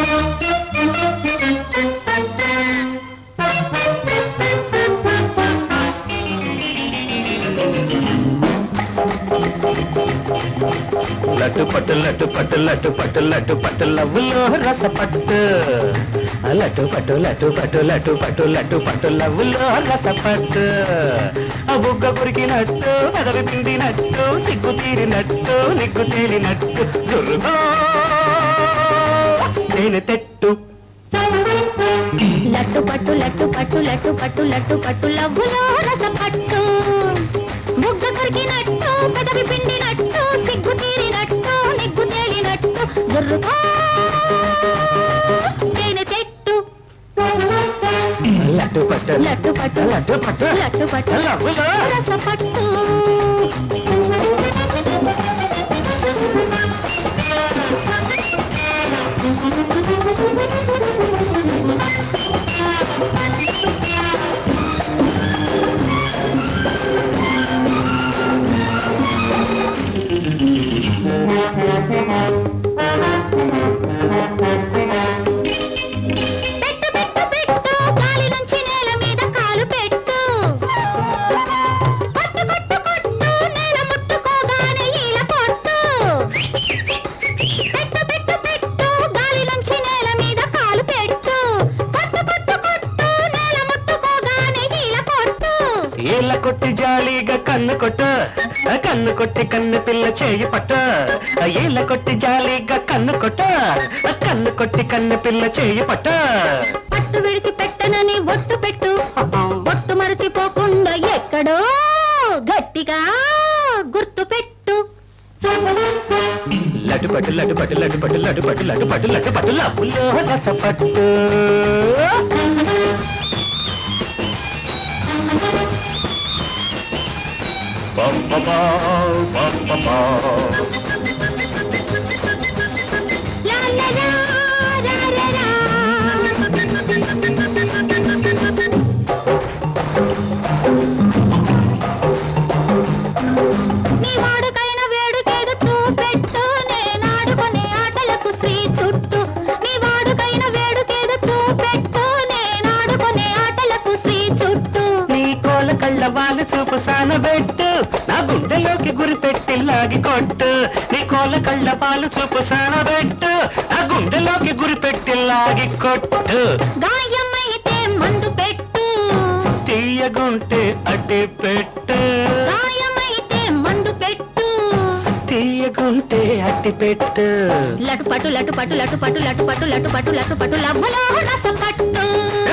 లట్టు పట్టు లట్టు పట్టు లట్టు పట్టు లట్టు పట్టు లవ్వులో రస పట్టు లట్టు పట్టు లట్టు పట్టు లట్టు పట్టు లట్టు పట్టు లవ్వులో రస పట్టు ఆ బుగ్గ కురికినట్టు పెదవి పిండినట్టు సిగ్గు తీరినట్టు నిగ్గు తేలినట్టు జుర్రుగో నేను తెట్టు లట్టు పట్టు లట్టు పట్టు లట్టు పట్టు లట్టు పట్టు లవ్వులో రస పట్టు బుగ్గ కొరికినట్టు పెదవి పిండినట్టు సిగ్గు తీరినట్టు నిగ్గు తేలినట్టు జుర్రుకో తేనె చెట్టు లట్టు పట్టు లట్టు పట్టు లట్టు పట్టు లట్టు పట్టు లవ్వులో రస పట్టు పెట్టు పెట్టు పెట్టు గాలి నుంచి నేల మీద కాలు పెట్టు కొట్టు కొట్టు కొట్టు నేల ముట్టుకోగానే ఈల కొట్టు పెట్టు పెట్టు పెట్టు గాలి నుంచి నేల మీద కాలు పెట్టు కొట్టు కొట్టు కొట్టు నేల ముట్టుకోగానే ఈల కొట్టు ఈల కొట్టి జాలీగా కన్ను కొట్టు ఆ కన్ను కొట్టి కన్ను పిల్ల చేయి పట్టు ఆ ఈల కొట్టి జాలీగా కన్ను కొట్టు ఆ కన్ను కొట్టి కన్ను పిల్ల చేయి పట్టు పట్టు విడిచి పెట్టనని ఒట్టు పెట్టు ఒట్టు మరచిపోకుండా ఎక్కడో గట్టిగా గుర్తు పెట్టు లడ్డు పట్టు లడ్డు పట్టు లడ్డు పట్టు లడ్డు పట్టు లడ్డు పట్టు లడ్డు పట్టు లబ్బులో రస పట్టు బం బం బం బం బం. లా లా లా, లా లా లా. నీ వాడుకైన వేడుకేడు చూపెట్టు నేనాడుకునే ఆటలకు శ్రీ చుట్టూ నీ వాడుకైన వేడుకేడు చూపెట్టు నేనాడుకునే ఆటలకు శ్రీ చుట్టూ నీ కోల కళ్ళ వాళ్ళు చూపు సానబెట్టు నా గుండెలోకి గురి పెట్టి లాగి కొట్టు నీ కోల కళ్ళ పాలు చూపు సానబెట్టు నా గుండెలోకి గురి పెట్టి లాగి కొట్టు గాయమైతే మందు పెట్టు తీయగుంటే అడ్డి పెట్టు గాయమైతే మందు పెట్టు తీయగుంటే అట్టి పెట్టు లటు పట్టు లటు పట్టు లటు పట్టు లటు పట్టు లటు పట్టు లటు పట్టు లవ్వలో రస పట్టు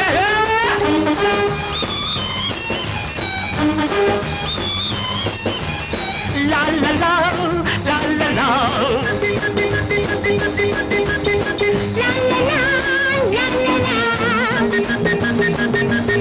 లా లా లా, లా లా లా. లా లా లా, లా లా లా.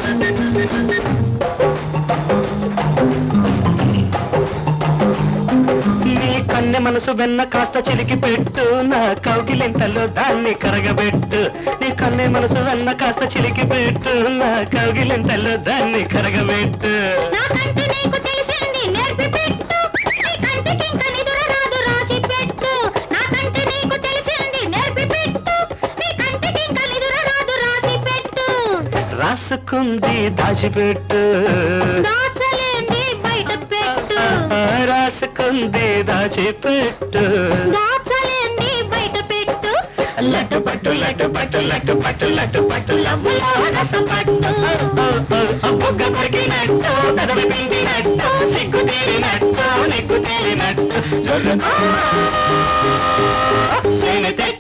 నీ కన్నె మనసు వెన్న కాస్త చిలికి పెట్టు నా కౌగిలింతలో దాన్ని కరగబెట్టు నీ కన్నె మనసు వెన్న కాస్త చిలికి పెట్టు నా కౌగిలింతలో దాన్ని కరగబెట్టు నా కంటి నీకు తెలిసింది నేర్పి పెట్టు నీ కంటికి ఇంక నిదుర రాదు రాసి పెట్టు నా కంటి నీకు తెలిసింది నేర్పి పెట్టు నీ కంటికి ఇంక నిదుర రాదు రాసి పెట్టు రాసుకుంది దాచిపెట్టు దాచలేంది బయట పెట్టు ఆ, రాసుకుంది దాచిపెట్టు దాచలేంది బయట పెట్టు లడ్డు పట్టు లడ్డు పట్టు లడ్డు పట్టు లడ్డు పట్టు లవ్వులో రసం పట్టు బుగ్గ కొరికినట్టు పెదవి పిండినట్టు సిగ్గు తీరినట్టు నిగ్గు తేలినట్టు జొర్రుకో. తేనె తెట్టు